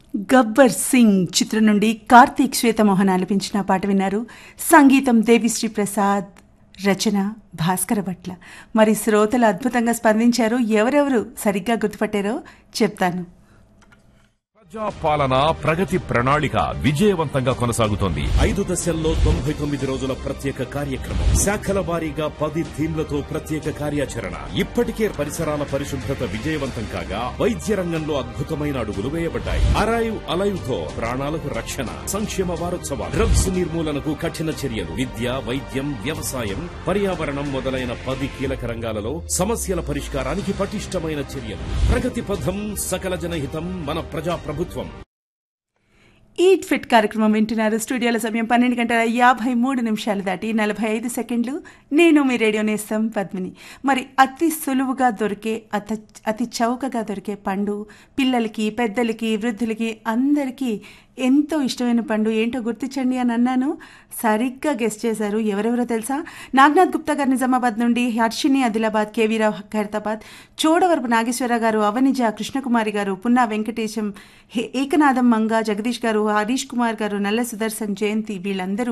గబ్బర్ సింగ్ చిత్రం నుండి కార్తీక్ శ్వేతమోహన్ ఆలపించిన పాట విన్నారు సంగీతం దేవిశ్రీ ప్రసాద్ రచన భాస్కర భట్ల మరి శ్రోతలు అద్భుతంగా స్పందించారు ఎవరెవరు సరిగ్గా గుర్తుపట్టారో చెప్తాను ప్రజా పాలన ప్రగతి ప్రణాళిక విజయవంతంగా కొనసాగుతోంది ఐదు దశల్లో తొంభై తొమ్మిది రోజుల ప్రత్యేక కార్యక్రమం శాఖల వారీగా పది థీమ్లతో ప్రత్యేక కార్యాచరణ ఇప్పటికే పరిసరాల పరిశుభ్రత విజయవంతం కాగా వైద్య రంగంలో అద్భుతమైన అడుగులు వేయబడ్డాయి అరైవ్ అలైవ్ తో ప్రాణాలకు రక్షణ సంక్షేమ వారోత్సవాలు డ్రగ్స్ నిర్మూలనకు కఠిన చర్యలు విద్య వైద్యం వ్యవసాయం పర్యావరణం మొదలైన పది కీలక రంగాలలో సమస్యల పరిష్కారానికి పటిష్టమైన చర్యలు ప్రగతి పథం సకల జనహితం మన ప్రజా ప్రభుత్వం ఈట్ ఫిట్ కార్యక్రమం వింటున్నారు స్టూడియోల సమయం పన్నెండు గంటల యాభై మూడు నిమిషాలు దాటి నలభై ఐదు సెకండ్లు నేను మీ రేడియో నేస్తం పద్మిని మరి అతి సులువుగా దొరికే అత అతి చౌకగా దొరికే పండు పిల్లలకి పెద్దలకి వృద్ధులకి అందరికీ ఎంతో ఇష్టమైన పండు ఏంటో గుర్తించండి అని అన్నాను సరిగ్గా గెస్ట్ చేశారు ఎవరెవరో తెలుసా నాగనాథ్ గుప్తా గారు నిజామాబాద్ నుండి హర్షిని ఆదిలాబాద్ కేవీరావు ఖైరతాబాద్ చోడవరపు నాగేశ్వర గారు అవనిజ కృష్ణకుమారి గారు పున్నా వెంకటేశం హే- ఏకనాథం మంగ జగదీష్ గారు హరీష్ కుమార్ గారు నల్ల సుదర్శన్ జయంతి వీళ్ళందరూ